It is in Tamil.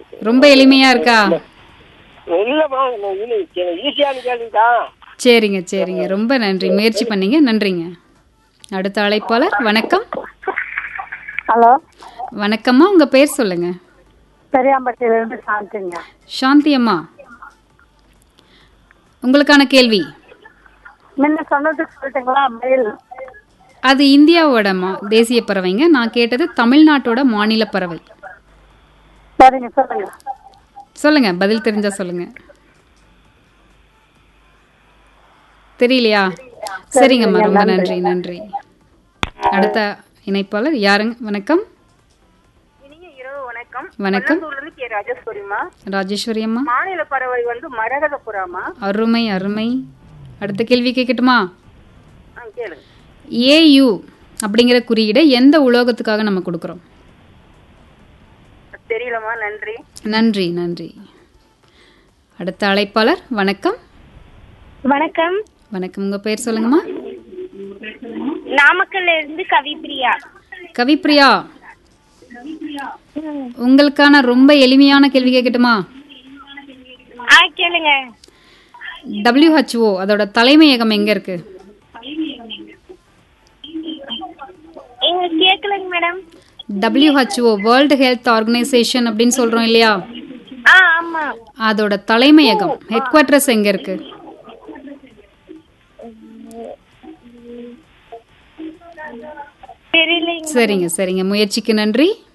ரொம்ப எளிமையா இருக்கா இல்லம்மா நான் இது ஈஸியான கேள்விதான் சரிங்க சரிங்க ரொம்ப நன்றி முயற்சி பண்ணீங்க நன்றிங்க அடுத்த அழைப்பாளர் வணக்கம் ஹலோ வணக்கம்மா உங்க பேர் சொல்லுங்க பெரியாம்பட்டியிலிருந்து சாந்திங்க சாந்தி அம்மா உங்களுக்கான கேள்வி முன்ன சொன்னதுக்கு சொல்லிட்டுங்களா மயில் அது இந்தியாவோட மா தேசிய பறவைங்க நான் கேட்டது தமிழ்நாட்டோட மாநில பறவை சரிங்க சொல்லுங்க சொல்லுங்க பதில் தெரிஞ்சா சொல்லுங்க தெரியலையா சரிங்கம்மா ரொம்ப நன்றி நன்றி அடுத்த இணைப்பாளர் யாருங்க வணக்கம் இனிய இரவு வணக்கம் வணக்கம் இருந்து கே ராஜேஸ்வரிமா ராஜேஸ்வரி அம்மா மாநில பறவை வந்து மரகத புறாமா அருமை அருமை அடுத்த கேள்வி கேட்கட்டுமா ஆ கேளுங்க ஏயு அப்படிங்கிற குறியீடை எந்த உலோகத்துக்காக நம்ம கொடுக்குறோம் தெரியலமா நன்றி நன்றி நன்றி அடுத்த அழைப்பாளர் வணக்கம் வணக்கம் வணக்கம் உங்க பேர் சொல்லுங்கம்மா நாமக்கல்ல இருந்து கவிப்பிரியா கவிப்ரியா உங்களுக்கான ரொம்ப எளிமையான கேள்வி கேட்கட்டுமா ஆ கேளுங்க WHO அதோட தலைமையகம் எங்க இருக்கு எங்க கேட்கலங்க madam WHO world health organisation அப்படின்னு சொல்றோம் இல்லையா ஆ ஆமா அதோட தலைமையகம் ஹெட் குவார்டர்ஸ் எங்க இருக்கு தெரியலைங்க சரிங்க சரிங்க முயற்சிக்கு நன்றி